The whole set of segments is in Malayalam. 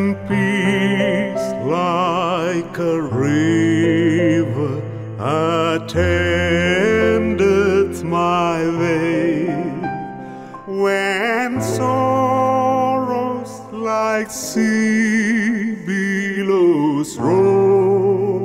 peace like a river attendeth my way. When sorrows like sea billows roll,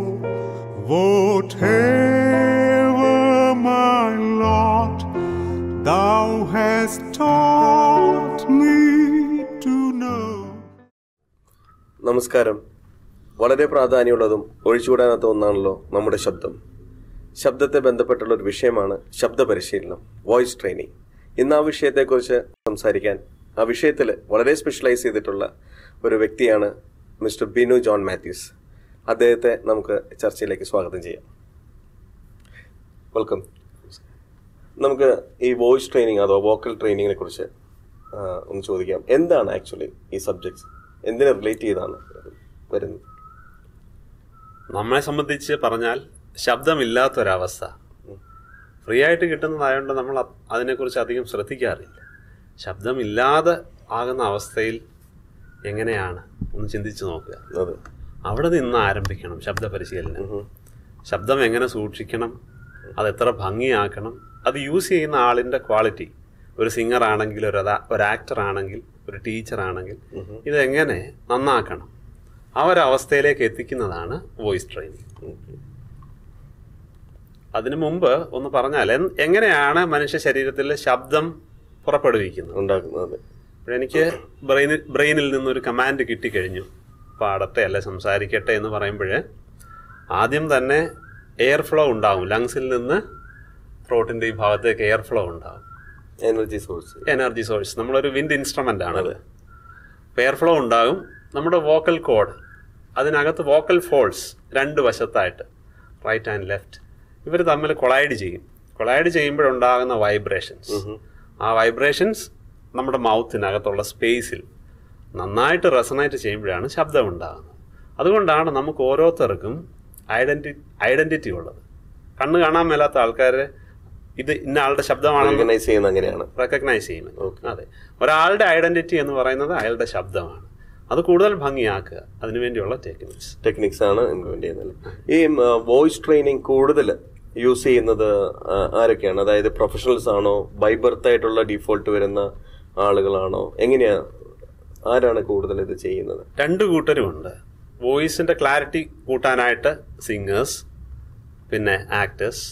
whatever my lot, thou hast taught me to know. നമസ്കാരം വളരെ പ്രാധാന്യമുള്ളതും ഒഴിച്ചുകൂടാനാത്ത ഒന്നാണല്ലോ നമ്മുടെ ശബ്ദം ശബ്ദത്തെ ബന്ധപ്പെട്ടുള്ള ഒരു വിഷയമാണ് ശബ്ദ പരിശീലനം വോയിസ് ട്രെയിനിങ് ഇന്ന് ആ വിഷയത്തെക്കുറിച്ച് സംസാരിക്കാൻ ആ വിഷയത്തിൽ വളരെ സ്പെഷ്യലൈസ് ചെയ്തിട്ടുള്ള ഒരു വ്യക്തിയാണ് മിസ്റ്റർ ബിനു ജോൺ മാത്യൂസ് അദ്ദേഹത്തെ നമുക്ക് ചർച്ചയിലേക്ക് സ്വാഗതം ചെയ്യാം വെൽക്കം നമുക്ക് ഈ വോയിസ് ട്രെയിനിങ് അഥവാ വോക്കൽ ട്രെയിനിങ്ങിനെ കുറിച്ച് ആ, ഒന്ന് ചോദിക്കാം എന്താണ് ആക്ച്വലി ഈ സബ്ജക്ട്സ് എന്തിനെ റിലേറ്റ് ചെയ്താണ് വരുന്നത് നമ്മളെ സംബന്ധിച്ച് പറഞ്ഞാൽ ശബ്ദമില്ലാത്തൊരവസ്ഥ ഫ്രീ ആയിട്ട് കിട്ടുന്നതായതുകൊണ്ട് നമ്മൾ അത് അതിനെക്കുറിച്ച് അധികം ശ്രദ്ധിക്കാറില്ല ശബ്ദമില്ലാതെ ആകുന്ന അവസ്ഥയിൽ എങ്ങനെയാണ് ഒന്ന് ചിന്തിച്ച് നോക്കുക അതെ അവിടെ നിന്ന് ആരംഭിക്കണം ശബ്ദ പരിശീലനം ശബ്ദം എങ്ങനെ സൂക്ഷിക്കണം അത് എത്ര ഭംഗിയാക്കണം അത് യൂസ് ചെയ്യുന്ന ആളിൻ്റെ ക്വാളിറ്റി ഒരു സിംഗർ ആണെങ്കിൽ ഒരു അതാ- ഒരു ആക്ടർ ആണെങ്കിൽ ഒരു ടീച്ചർ ആണെങ്കിൽ ഇതെങ്ങനെ നന്നാക്കണം ആ ഒരു അവസ്ഥയിലേക്ക് എത്തിക്കുന്നതാണ് വോയിസ് ട്രെയിനിങ് അതിനു മുമ്പ് ഒന്ന് പറഞ്ഞാൽ എൻ- എങ്ങനെയാണ് മനുഷ്യ ശരീരത്തിൽ ശബ്ദം പുറപ്പെടുവിക്കുന്നത് ഉണ്ടാക്കുന്നത് അതെ എനിക്ക് ബ്രെയിനിൽ ബ്രെയിനിൽ നിന്നൊരു കമാൻഡ് കിട്ടിക്കഴിഞ്ഞു പാടട്ടെ അല്ലെ സംസാരിക്കട്ടെ എന്ന് പറയുമ്പോൾ ആദ്യം തന്നെ എയർ ഫ്ലോ ഉണ്ടാവും ലങ്സിൽ നിന്ന് ത്രോട്ടിൻ്റെ ഈ ഭാഗത്തേക്ക് എയർ ഫ്ലോ ഉണ്ടാവും എനർജി സോഴ്സ് എനർജി സോഴ്സ് നമ്മളൊരു വിൻഡ് ഇൻസ്ട്രുമെൻ്റ് ആണത് എയർ ഫ്ലോ ഉണ്ടാകും നമ്മുടെ വോക്കൽ കോഡ് അതിനകത്ത് വോക്കൽ ഫോൾസ് രണ്ട് വശത്തായിട്ട് റൈറ്റ് ആൻഡ് ലെഫ്റ്റ് ഇവർ തമ്മിൽ കൊളൈഡ് ചെയ്യും കൊളൈഡ് ചെയ്യുമ്പോഴുണ്ടാകുന്ന വൈബ്രേഷൻസ് ആ വൈബ്രേഷൻസ് നമ്മുടെ മൗത്തിനകത്തുള്ള സ്പേസിൽ നന്നായിട്ട് റെസണേറ്റ് ചെയ്യുമ്പോഴാണ് ശബ്ദം ഉണ്ടാകുന്നത് അതുകൊണ്ടാണ് നമുക്ക് ഓരോരുത്തർക്കും ഐഡൻറ്റി ഐഡൻറ്റിറ്റി ഉള്ളത് കണ്ണ് കാണാൻ മേലാത്ത ആൾക്കാർ ഇത് ഇന്ന ആളുടെ ശബ്ദമാണെന്ന് ഓർഗനൈസ് ചെയ്യുന്ന അങ്ങനെയാണ് റെക്കഗ്നൈസ് ചെയ്യുന്നത് അതെ ഒരാളുടെ ഐഡന്റിറ്റി എന്ന് പറയുന്നത് അയാളുടെ ശബ്ദമാണ് അത് കൂടുതൽ ഭംഗിയാക്കുക അതിനുവേണ്ടിയുള്ള ടെക്നിക്സ് ടെക്നിക്സ് ആണ് ഇംപ്ലിമെന്റ് ചെയ്യുന്നത് ഈ വോയിസ് ട്രെയിനിങ് കൂടുതൽ യൂസ് ചെയ്യുന്നത് ആ, ആരൊക്കെയാണ് അതായത് പ്രൊഫഷണൽസ് ആണോ ബൈ ബർത്ത് ആയിട്ടുള്ള ഡിഫോൾട്ട് വരുന്ന ആളുകളാണോ എങ്ങനെയാ ആരാണ് കൂടുതൽ ഇത് ചെയ്യുന്നത് രണ്ട് കൂട്ടരുമുണ്ട് വോയിസിന്റെ ക്ലാരിറ്റി കൂട്ടാനായിട്ട് സിംഗേഴ്സ് പിന്നെ ആക്ടേഴ്സ്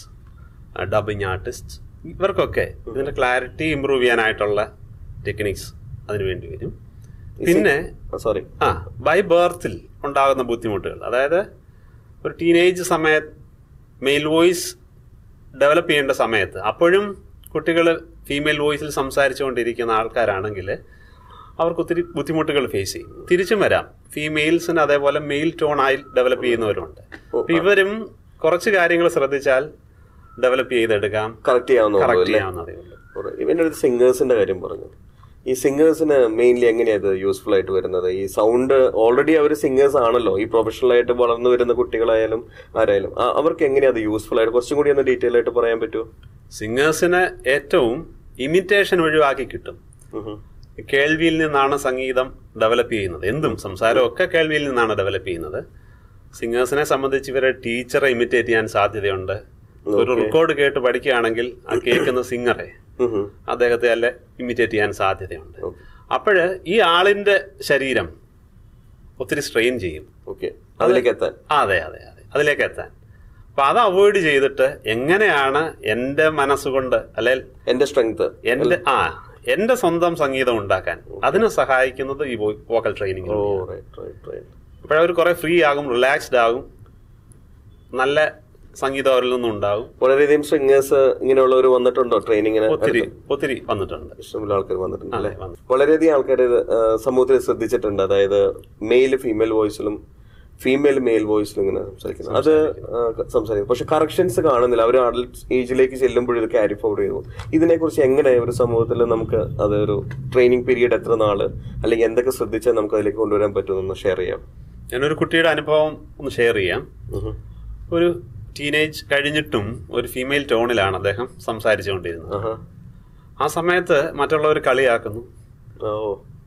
ഡബിങ് ആർട്ടിസ്റ്റ് ഇവർക്കൊക്കെ ഇതിന്റെ ക്ലാരിറ്റി ഇമ്പ്രൂവ് ചെയ്യാനായിട്ടുള്ള ടെക്നിക്സ് അതിനു വേണ്ടി വരും പിന്നെ സോറി ആ ബൈ ബർത്തിൽ ഉണ്ടാകുന്ന ബുദ്ധിമുട്ടുകൾ അതായത് ഒരു ടീനേജ് സമയത്ത് മെയിൽ വോയിസ് ഡെവലപ്പ് ചെയ്യേണ്ട സമയത്ത് അപ്പോഴും കുട്ടികൾ ഫീമെയിൽ വോയിസിൽ സംസാരിച്ചുകൊണ്ടിരിക്കുന്ന ആൾക്കാരാണെങ്കിൽ അവർക്ക് ഒത്തിരി ബുദ്ധിമുട്ടുകൾ ഫേസ് ചെയ്യും തിരിച്ചും വരാം ഫീമെയിൽസിന് അതേപോലെ മെയിൽ ടോൺ ആയി ഡെവലപ്പ് ചെയ്യുന്നവരുണ്ട് അപ്പൊ ഇവരും കുറച്ച് കാര്യങ്ങൾ ശ്രദ്ധിച്ചാൽ ഡെവലപ്പ് ചെയ്തെടുക്കാം കറക്റ്റ് ചെയ്യാവുന്ന കറക്റ്റ് ചെയ്യാവുന്നതേ ഉള്ളൂ ഇവന്റെ അടുത്ത് സിംഗേഴ്സിന്റെ കാര്യം പറഞ്ഞു ഈ സിംഗേഴ്സിന് മെയിൻലി എങ്ങനെയാ ഇത് യൂസ്ഫുൾ ആയിട്ട് വരുന്നത് ഈ സൗണ്ട് ഓൾറെഡി അവർ സിംഗേഴ്സ് ആണല്ലോ ഈ പ്രൊഫഷണൽ ആയിട്ട് വളർന്നു വരുന്ന കുട്ടികളായാലും ആരായാലും ആ- അവർക്ക് എങ്ങനെയാ അത് യൂസ്ഫുൾ ആയിട്ട് കുറച്ചും കൂടി ഒന്ന് ഡീറ്റെയിൽ ആയിട്ട് പറയാൻ പറ്റുമോ സിംഗേഴ്സിന് ഏറ്റവും ഇമിറ്റേഷൻ ഒഴിവാക്കി കിട്ടും ഉഹും. കേൾവിയിൽ നിന്നാണ് സംഗീതം ഡെവലപ്പ് ചെയ്യുന്നത് എന്തും സംസാരവും ഒക്കെ കേൾവിയിൽ നിന്നാണ് ഡെവലപ്പ് ചെയ്യുന്നത് സിംഗേഴ്സിനെ സംബന്ധിച്ച് ഇവരെ ടീച്ചറെ ഇമിറ്റേറ്റ് ചെയ്യാൻ സാധ്യതയുണ്ട് ഒരു റെക്കോർഡ് കേട്ട് പഠിക്കുകയാണെങ്കിൽ ആ കേൾക്കുന്ന സിംഗറെ ഉഹും. അദ്ദേഹത്തെ അല്ല ഇമിറ്റേറ്റ് ചെയ്യാൻ സാധ്യതയുണ്ട് അപ്പോഴ് ഈ ആളിന്റെ ശരീരം ഒത്തിരി സ്ട്രെയിൻ ചെയ്യും ഓക്കെ അതിലേക്ക് എത്താൻ അതെ അതെ അതെ അതിലേക്ക് എത്താൻ അപ്പൊ അത് അവോയ്ഡ് ചെയ്തിട്ട് എങ്ങനെയാണ് എൻ്റെ മനസ്സുകൊണ്ട് അല്ലെങ്കിൽ എന്റെ സ്ട്രെങ്ത് എന്റെ ആ എന്റെ സ്വന്തം സംഗീതം ഉണ്ടാക്കാൻ അതിന് സഹായിക്കുന്നത് ഈ vocal training oh right right right അപ്പോഴവർ കുറെ ഫ്രീ ആകും റിലാക്സ്ഡ് ആകും നല്ല സംഗീതം അവരിൽ നിന്നും ഉണ്ടാകും വളരെയധികം സിംഗേഴ്സ് ഇങ്ങനെയുള്ളവർ വന്നിട്ടുണ്ടോ ട്രെയിനിങ്ങിന് ഒത്തിരി ഒത്തിരി വന്നിട്ടുണ്ട് ഇഷ്ടമുള്ള ആൾക്കാർ വന്നിട്ടുണ്ട് അല്ലേ അതെ, വന്നു. വളരെയധികം ആൾക്കാർ ഇത് ആ, സമൂഹത്തിൽ ശ്രദ്ധിച്ചിട്ടുണ്ട് അതായത് മെയിൽ ഫീമെയിൽ വോയിസിലും ഫീമെയിൽ മെയിൽ വോയിസിലും ഇങ്ങനെ സംസാരിക്കുന്നത് അത് ആ, സംസാരിക്കും പക്ഷെ കറക്ഷൻസ് കാണുന്നില്ല അവർ അഡൽട്ട് ഏജിലേക്ക് ചെല്ലുമ്പോഴും ഇത് ക്യാരി ഫോർവേഡ് ചെയ്യുന്നു ഇതിനെക്കുറിച്ച് എങ്ങനെ ഒരു സമൂഹത്തിൽ നമുക്ക് അതൊരു ട്രെയിനിങ് പീരീഡ് എത്ര നാള് അല്ലെങ്കിൽ എന്തൊക്കെ ശ്രദ്ധിച്ചാൽ നമുക്ക് അതിലേക്ക് കൊണ്ടുവരാൻ പറ്റുമെന്ന് ഷെയർ ചെയ്യാം ഞാനൊരു കുട്ടിയുടെ അനുഭവം ഒന്ന് ഷെയർ ചെയ്യാം ഉഹും. ഒരു ടീനേജ് കഴിഞ്ഞിട്ടും ഒരു ഫീമെയിൽ ടോണിലാണ് അദ്ദേഹം സംസാരിച്ചുകൊണ്ടിരുന്നത് ആഹാ. ആ സമയത്ത് മറ്റുള്ളവർ കളിയാക്കുന്നു ആ, ഓ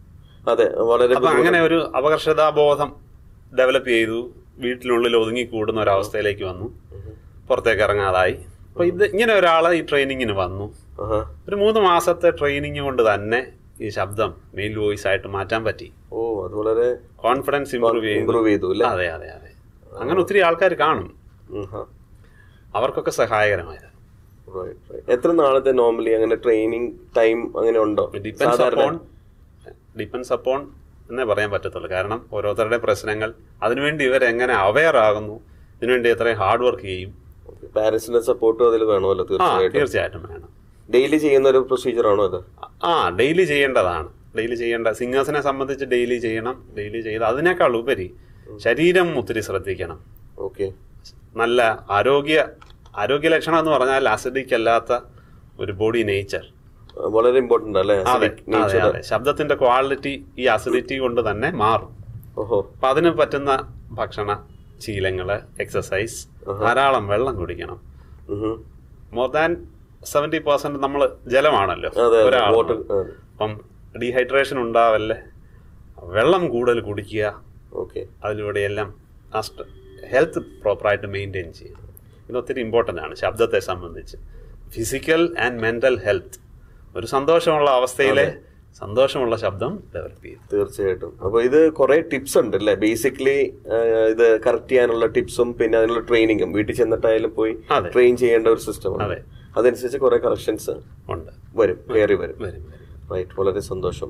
അതെ വളരെ അപ്പൊ അങ്ങനെ ഒരു അപകർഷതാബോധം ഡെവലപ്പ് ചെയ്തു വീട്ടിനുള്ളിൽ ഒതുങ്ങി കൂടുന്ന ഒരു അവസ്ഥയിലേക്ക് വന്നു പുറത്തേക്ക് ഇറങ്ങാതായി അപ്പൊ ഇത് ഇങ്ങനെ ഒരാള് ഈ ട്രെയിനിങ്ങിന് വന്നു ആഹാ. ഒരു മൂന്ന് മാസത്തെ ട്രെയിനിങ് കൊണ്ട് തന്നെ ഈ ശബ്ദം മെയിൽ വോയിസ് ആയിട്ട് മാറ്റാൻ പറ്റി ഓ അത് വളരെ കോൺഫിഡൻസ് ഇമ്പ്രൂവ് ചെയ്തു ഇമ്പ്രൂവ് ചെയ്തു അല്ലേ അതെ അതെ അതെ അങ്ങനെ ഒത്തിരി ആൾക്കാർ കാണും ഉം, ഹാ. അവർക്കൊക്കെ സഹായകരമായത് Right, right. എത്ര നാളത്തെ നോർമലി അങ്ങനെ ട്രെയിനിങ് ടൈം അങ്ങനെ ഉണ്ടോ ഡിപ്പെൻസ് അപ്പോൺ ഡിപ്പെൻസ് അപ്പോൺ എന്നേ പറയാൻ പറ്റത്തുള്ളൂ കാരണം ഓരോരുത്തരുടെ പ്രശ്നങ്ങൾ അതിനുവേണ്ടി ഇവരെങ്ങനെ അവെയർ ആകുന്നു ഇതിനുവേണ്ടി എത്രയും ഹാർഡ് വർക്ക് ചെയ്യും പാരന്റ്സിന്റെ സപ്പോർട്ടും അതിൽ വേണമല്ലോ ആ തീർച്ചയായിട്ടും തീർച്ചയായിട്ടും വേണം ഡെയിലി ചെയ്യുന്ന ഒരു പ്രൊസീജിയർ ആണോ അത് ആ ഡെയിലി ചെയ്യേണ്ടതാണ് ഡെയിലി ചെയ്യേണ്ട സിംഗേഴ്സിനെ സംബന്ധിച്ച് ഡെയിലി ചെയ്യണം ഡെയിലി ചെയ്ത് അതിനേക്കാൾ ഉപരി ശരീരം ഒത്തിരി ശ്രദ്ധിക്കണം ഓക്കെ നല്ല ആരോഗ്യ ആരോഗ്യ ലക്ഷണം എന്ന് പറഞ്ഞാൽ അസിഡിക് അല്ലാത്ത ഒരു ബോഡി നേച്ചർ വളരെ ഇമ്പോർട്ടന്റ് അല്ലേ അതെ Acidic അതെ nature. അതെ ശബ്ദത്തിന്റെ ക്വാളിറ്റി ഈ അസിഡിറ്റി കൊണ്ട് തന്നെ മാറും ഓഹോ അപ്പൊ അതിന് പറ്റുന്ന ഭക്ഷണ ശീലങ്ങള് എക്സസൈസ് ധാരാളം വെള്ളം കുടിക്കണം ഉഹും. മോർ ദാൻ സെവന്റി പെർസെന്റ് നമ്മൾ ജലമാണല്ലോ അതെ, അതെ, ഒരാൾ water, അതെ. അപ്പം ഡീഹൈഡ്രേഷൻ ഉണ്ടാവല്ലേ വെള്ളം കൂടുതൽ കുടിക്കുക ഓക്കെ അതിലൂടെയെല്ലാം ഹെൽത്ത് പ്രോപ്പറായിട്ട് മെയിൻറ്റെയിൻ ചെയ്യുക ഇത് ഒത്തിരി ഇമ്പോർട്ടൻ്റ് ആണ് ശബ്ദത്തെ സംബന്ധിച്ച് ഫിസിക്കൽ ആൻഡ് മെന്റൽ ഹെൽത്ത് ഒരു സന്തോഷമുള്ള അവസ്ഥയിലെ സന്തോഷമുള്ള ശബ്ദം ഡെവലപ്പ് ചെയ്യും തീർച്ചയായിട്ടും അപ്പൊ ഇത് കുറെ ടിപ്സ് ഉണ്ട് അല്ലേ ബേസിക്കലി ഇത് കറക്റ്റ് ചെയ്യാനുള്ള ടിപ്സും പിന്നെ അതിനുള്ള ട്രെയിനിങ്ങും വീട്ടിൽ ചെന്നിട്ടായാലും പോയി അതെ. ട്രെയിൻ ചെയ്യേണ്ട ഒരു സിസ്റ്റം അതെ. അതനുസരിച്ച് കുറെ കറക്ഷൻസ് ഉണ്ട് വരും കയറി വരും വരും വരും റൈറ്റ് വളരെ സന്തോഷം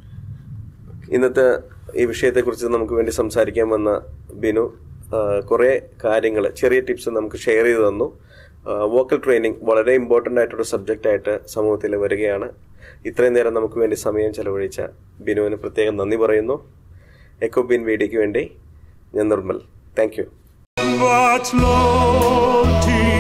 ഇന്നത്തെ ഈ വിഷയത്തെക്കുറിച്ച് നമുക്ക് വേണ്ടി സംസാരിക്കാൻ വന്ന ബിനു കുറേ കാര്യങ്ങൾ ചെറിയ ടിപ്സ് നമുക്ക് ഷെയർ ചെയ്ത് തന്നു വോക്കൽ ട്രെയിനിങ് വളരെ ഇമ്പോർട്ടൻ്റ് ആയിട്ടൊരു സബ്ജക്റ്റ് ആയിട്ട് സമൂഹത്തിൽ വരികയാണ് ഇത്രയും നേരം നമുക്ക് വേണ്ടി സമയം ചെലവഴിച്ച ബിനുവിന് പ്രത്യേകം നന്ദി പറയുന്നു എക്കോ ബിൻ വീഡിയോയ്ക്ക് വേണ്ടി ഞാൻ Nirmal thank you But Lord,